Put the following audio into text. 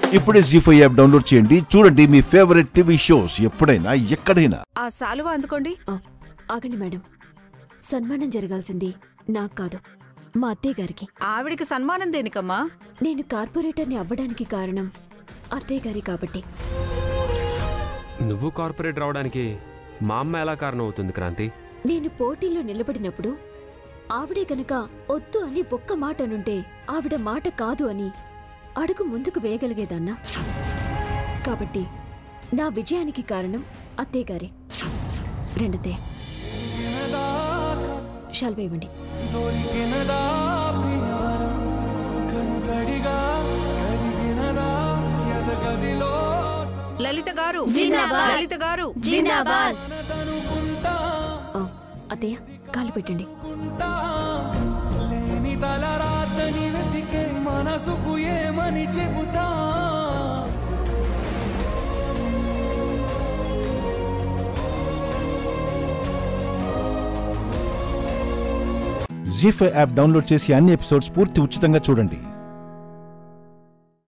ఇప్పుడే G five app download చేయండి చూడండి మీ ఫేవరెట్ టీవీ షోస్ ఎప్పుడైనా ఎక్కడైనా ఆ సాలువ అందుకోండి ఆ, ఆగండి మేడం సన్మానం జరగాల్సింది నాకు కాదు మా అత్తయ్య గారికి ఆవిడికి సన్మానం దేనికమ్మా నేను కార్పొరేటర్ని అవ్వడానికి కారణం అత్తయ్య గారి కాబట్టి నువ్వు కార్పొరేట్ రావడానికి మా అమ్మ ఎలా కారణం అవుతుంది క్రాంతి నేను పోటీలో నిలబడినప్పుడు ఆవిడే కనుక వద్దు అని ఒక్క మాట అనుంటే ఆవిడ మాట కాదు అని అడుగు ముందుకు వేయగలిగేదన్నా కాబట్టి నా విజయానికి కారణం అత్తయ్య గారే రెండతే షాల్వ ఇవ్వండి దొరికినదా ప్రియవరం కనుతడిగా కరిగినదా ఎదగదిలో లలిత గారు జిందాబాద్. లలిత గారు సమతనుకుంటా ఆ, అత్తయ్య కాలు పెట్టండి లేని తలరాతని వెతికే మనసుకు ఏమని చెబుతా జీ ఫైవ్ యాప్ డౌన్లోడ్ చేసి అన్ని ఎపిసోడ్స్ పూర్తి ఉచితంగా చూడండి